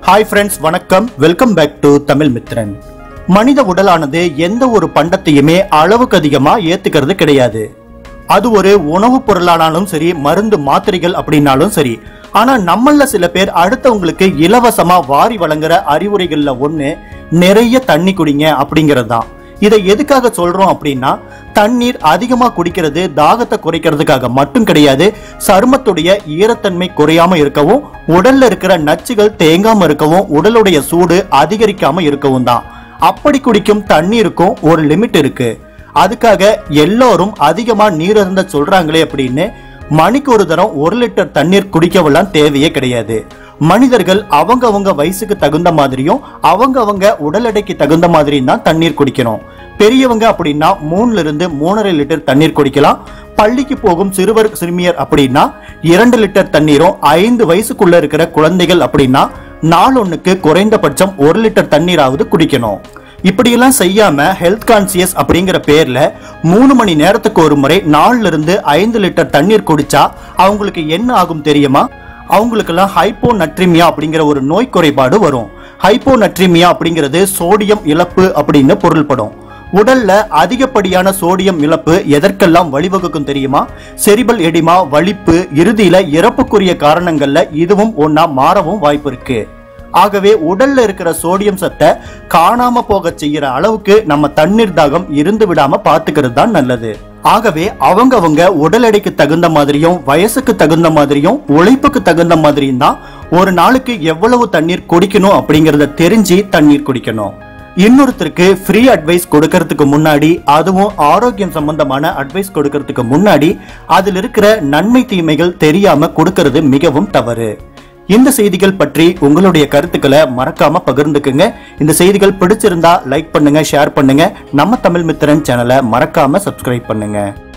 hi friends வணக்கம் welcome back to Tamil Mithran மனித உடலானது எந்த ஒரு பண்டத்தையுமே அளவுக்கு அதிகமா ஏத்துக்கிறது கிடையாது அது ஒரு உணவுப் பொருளானாலும் சரி மருந்து மாத்திரைகள் அப்படின்னாலும் சரி ஆனா நம்மள சில பேர் அடுத்தவங்களுக்கு இலவசமா வாரி வழங்குற அறிவுரைகள்ல ஒண்ணு நிறைய தண்ணி குடிங்க அப்படிங்கிறது தான் இதை எதுக்காக சொல்றோம் அப்படின்னா தண்ணீர் அதிகமா குடிக்கிறது தாகத்தை குறைக்கிறதுக்காக மட்டும் கிடையாது சருமத்துடைய ஈரத்தன்மை குறையாம இருக்கவும் உடல்ல இருக்கிற நச்சுகள் தேங்காம இருக்கவும் உடலுடைய சூடு அதிகரிக்காம இருக்கவும் தான் அப்படி குடிக்கும் தண்ணீருக்கும் ஒரு லிமிட் இருக்கு அதுக்காக எல்லோரும் அதிகமா நீர் அருந்த சொல்றாங்களே அப்படின்னு மணிக்கு ஒரு தரம் ஒரு லிட்டர் தண்ணீர் குடிக்கவெல்லாம் தேவையே கிடையாது மனிதர்கள் அவங்க அவங்க வயசுக்கு தகுந்த மாதிரியும் அவங்க அவங்க உடல் எடைக்கு தகுந்த மாதிரியும் தான் தண்ணீர் குடிக்கணும் பெரியவங்க அப்படின்னா மூணுல இருந்து மூணரை லிட்டர் தண்ணீர் குடிக்கலாம் பள்ளிக்கு போகும் சிறுவர் சிறுமியர் அப்படின்னா இரண்டு லிட்டர் தண்ணீரும் ஐந்து வயசுக்குள்ள இருக்கிற குழந்தைகள் அப்படின்னா நாளொன்னுக்கு குறைந்தபட்சம் ஒரு லிட்டர் தண்ணீராவது குடிக்கணும் இப்படியெல்லாம் செய்யாம ஹெல்த் கான்சியஸ் அப்படிங்கிற பேர்ல மூணு மணி நேரத்துக்கு ஒரு முறை நாலுல இருந்து ஐந்து லிட்டர் தண்ணீர் குடிச்சா அவங்களுக்கு என்ன ஆகும் தெரியுமா அவங்களுக்கெல்லாம் ஹைப்போ நட்ரிமியா அப்படிங்கிற ஒரு நோய் குறைபாடு வரும் ஹைப்போ நட்ரிமியா அப்படிங்கிறது சோடியம் இழப்பு அப்படின்னு பொருள்படும் உடல்ல அதிகப்படியான சோடியம் இழப்பு எதற்கெல்லாம் வழிவகுக்கும் தெரியுமா செரிபல் எடிமா வலிப்பு இறுதியில இறப்புக்குரிய காரணங்கள்ல இதுவும் ஒன்னா மாறவும் வாய்ப்பு இருக்கு ஆகவே உடல்ல இருக்கிற சோடியம் சத்தை காணாம போக செய்யற அளவுக்கு நம்ம தண்ணீர் தாகம் இருந்து விடாம பாத்துக்கிறது தான் நல்லது ஆகவே அவங்கவங்க உடல் எடைக்கு தகுந்த மாதிரியும் வயசுக்கு தகுந்த மாதிரியும் உழைப்புக்கு தகுந்த மாதிரியும் தான் ஒரு நாளுக்கு எவ்வளவு தண்ணீர் குடிக்கணும் அப்படிங்கறத தெரிஞ்சு தண்ணீர் குடிக்கணும் இன்னொருத்தருக்கு ஃப்ரீ அட்வைஸ் கொடுக்கறதுக்கு முன்னாடி அதுவும் ஆரோக்கியம் சம்பந்தமான அட்வைஸ் கொடுக்கறதுக்கு முன்னாடி அதில் இருக்கிற நன்மை தீமைகள் தெரியாம கொடுக்கறது மிகவும் தவறு இந்த செய்திகள் பற்றி உங்களுடைய கருத்துக்களை மறக்காம பகிர்ந்துக்குங்க இந்த செய்திகள் பிடிச்சிருந்தா லைக் பண்ணுங்க ஷேர் பண்ணுங்க நம்ம தமிழ் மித்திரன் சேனலை மறக்காம சப்ஸ்கிரைப் பண்ணுங்க